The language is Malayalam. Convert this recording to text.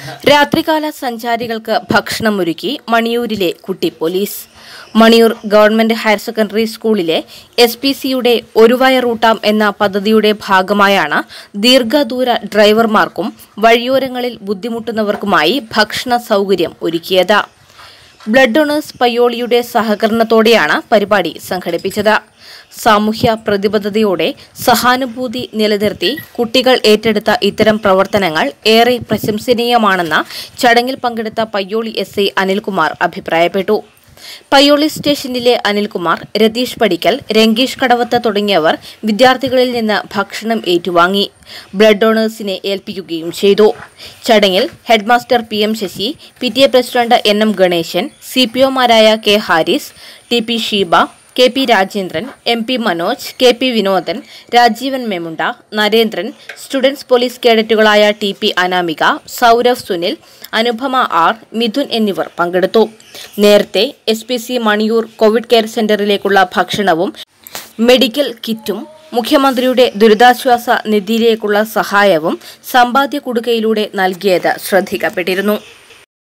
രാത്രികാല സഞ്ചാരികൾക്ക് ഭക്ഷണമൊരുക്കി മണിയൂരിലെ കുട്ടി police Maniyur government higher secondary സ്കൂളിലെ എസ് പി സിയുടെ ഒരു വയറൂട്ടാം എന്ന പദ്ധതിയുടെ ഭാഗമായാണ് ദീർഘദൂര ഡ്രൈവർമാർക്കും വഴിയോരങ്ങളിൽ ബുദ്ധിമുട്ടുന്നവർക്കുമായി ഭക്ഷണ സൗകര്യം ഒരുക്കിയത് ബ്ലഡ് ഡൊണേഴ്സ് പയ്യോളിയുടെ സഹകരണത്തോടെയാണ് പരിപാടി സംഘടിപ്പിച്ചത് സാമൂഹ്യ പ്രതിബദ്ധതയോടെ സഹാനുഭൂതി നിലനിർത്തി കുട്ടികൾ ഏറ്റെടുത്ത ഇത്തരം പ്രവർത്തനങ്ങൾ ഏറെ പ്രശംസനീയമാണെന്ന് ചടങ്ങിൽ പങ്കെടുത്ത പയ്യോളി എസ് ഐ അനിൽകുമാർ അഭിപ്രായപ്പെട്ടു പയ്യോളി സ്റ്റേഷനിലെ അനിൽകുമാർ രതീഷ് പടിക്കൽ രംഗീഷ് കടവത്ത് തുടങ്ങിയവർ വിദ്യാർത്ഥികളിൽ നിന്ന് ഭക്ഷണം ഏറ്റുവാങ്ങി ബ്ലഡ് ഡൊണേഴ്സിനെ ഏൽപ്പിക്കുകയും ചെയ്തു ചടങ്ങിൽ headmaster P M Sasi P T A president N M Ganesan C P ഒമാരായ K Haris T P Sheeba K P Rajendran M P Manoj K P Vinodan Rajeevan Memunda Narendran students police കേഡറ്റുകളായ T P Anamika Sourav Sunil Anupama R Mithun എന്നിവർ പങ്കെടുത്തു നേരത്തെ S P C Maniyur Covid care സെന്ററിലേക്കുള്ള ഭക്ഷണവും മെഡിക്കൽ കിറ്റും മുഖ്യമന്ത്രിയുടെ ദുരിതാശ്വാസ നിധിയിലേക്കുള്ള സഹായവും സമ്പാദ്യ കുടുക്കയിലൂടെ നൽകിയത് ശ്രദ്ധിക്കപ്പെട്ടിരുന്നു